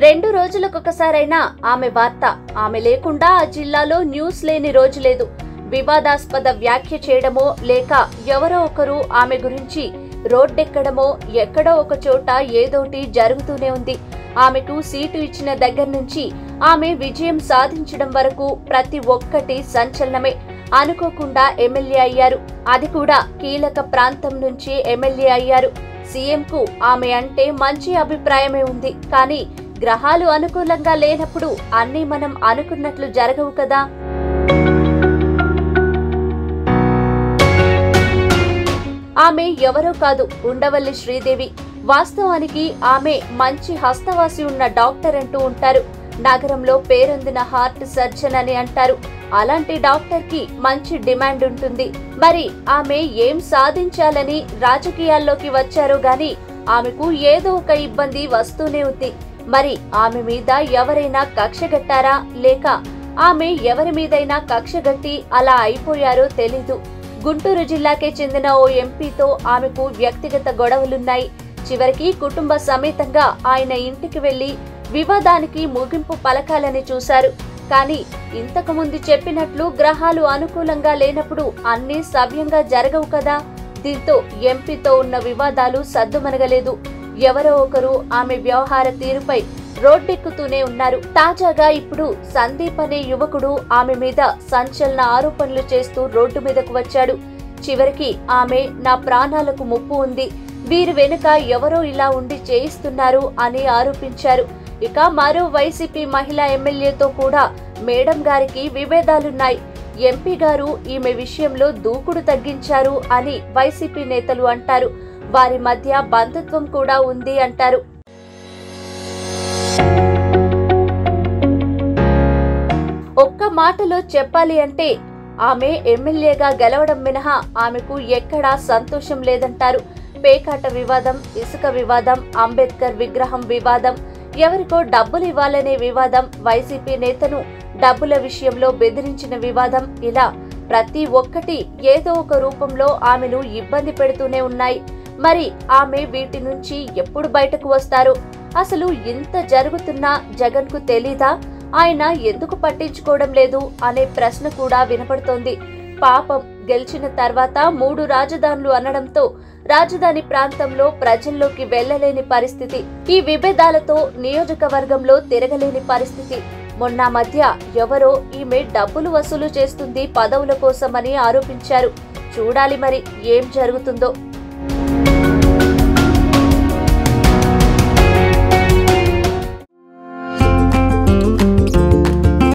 రెండు రోజులకొకసారైనా ఆమె వార్త ఆమె లేకుండా ఆ జిల్లాలో న్యూస్ లేని రోజు లేదు వివాదాస్పద వ్యాఖ్య చేయడమో లేక ఎవరో ఒకరు ఆమె గురించి రోడ్డెక్కడమో ఎక్కడో ఒక చోట ఏదోటి జరుగుతూనే ఉంది ఆమెకు సీటు ఇచ్చిన దగ్గర నుంచి ఆమె విజయం సాధించడం వరకు ప్రతి ఒక్కటి సంచలనమే అనుకోకుండా ఎమ్మెల్యే అయ్యారు అది కూడా కీలక ప్రాంతం నుంచి ఎమ్మెల్యే అయ్యారు సీఎంకు ఆమె అంటే మంచి అభిప్రాయమే ఉంది కానీ గ్రహాలు అనుకూలంగా లేనప్పుడు అన్నీ మనం అనుకున్నట్లు జరగవు కదా ఆమె ఎవరో కాదు ఉండవల్లి శ్రీదేవి వాస్తవానికి ఆమె మంచి హస్తవాసి ఉన్న డాక్టర్ అంటూ ఉంటారు నగరంలో పేరొందిన హార్ట్ సర్జన్ అని అంటారు అలాంటి డాక్టర్ కి మంచి డిమాండ్ ఉంటుంది మరి ఆమె ఏం సాధించాలని రాజకీయాల్లోకి వచ్చారో గాని ఆమెకు ఏదో ఒక ఇబ్బంది వస్తూనే ఉంది మరి ఆమె మీద ఎవరైనా కక్షగట్టారా లేక ఆమె ఎవరి మీదైనా కక్షగట్టి అలా అయిపోయారో తెలీదు గుంటూరు జిల్లాకే చెందిన ఓ ఎంపీతో ఆమెకు వ్యక్తిగత గొడవలున్నాయి చివరికి కుటుంబ సమేతంగా ఆయన ఇంటికి వెళ్లి వివాదానికి ముగింపు పలకాలని చూశారు కానీ ఇంతకు ముందు చెప్పినట్లు గ్రహాలు అనుకూలంగా లేనప్పుడు అన్నీ సవ్యంగా జరగవు కదా దీంతో ఎంపీతో ఉన్న వివాదాలు సద్దుమనగలేదు ఎవరో ఒకరు ఆమె వ్యవహార తీరుపై రోడ్డెక్కుతూనే ఉన్నారు తాజాగా ఇప్పుడు సందీప్ అనే యువకుడు ఆమె మీద సంచలన ఆరోపణలు చేస్తూ రోడ్డు మీదకు వచ్చాడు చివరికి ఆమె నా ప్రాణాలకు ముప్పు ఉంది వీరి వెనుక ఎవరో ఇలా ఉండి చేయిస్తున్నారు అని ఆరోపించారు ఇక మరో వైసీపీ మహిళా ఎమ్మెల్యేతో కూడా మేడం గారికి విభేదాలున్నాయి ఎంపీ గారు ఈమె విషయంలో దూకుడు తగ్గించారు అని వైసీపీ నేతలు అంటారు వారి మధ్య బంధుత్వం కూడా ఉంది అంటారు ఒక్క మాటలో చెప్పాలి అంటే ఆమె ఎమ్మెల్యేగా గెలవడం మినహా ఆమెకు ఎక్కడా సంతోషం లేదంటారు పేకాట వివాదం ఇసుక వివాదం అంబేద్కర్ విగ్రహం వివాదం ఎవరికో డబ్బులు ఇవ్వాలనే వివాదం వైసీపీ నేతను డబ్బుల విషయంలో బెదిరించిన వివాదం ఇలా ప్రతి ఒక్కటి ఏదో ఒక రూపంలో ఆమెను ఇబ్బంది పెడుతూనే ఉన్నాయి మరి ఆమె వీటి నుంచి ఎప్పుడు బయటకు వస్తారు అసలు ఇంత జరుగుతున్నా జగన్ కు తెలీదా ఆయన ఎందుకు పట్టించుకోవడం లేదు అనే ప్రశ్న కూడా వినపడుతోంది పాపం గెలిచిన తర్వాత మూడు రాజధానులు అనడంతో రాజధాని ప్రాంతంలో ప్రజల్లోకి వెళ్లలేని పరిస్థితి ఈ విభేదాలతో నియోజకవర్గంలో తిరగలేని పరిస్థితి మొన్న మధ్య ఎవరో ఈమె డబ్బులు వసూలు చేస్తుంది పదవుల కోసమని ఆరోపించారు చూడాలి మరి ఏం జరుగుతుందో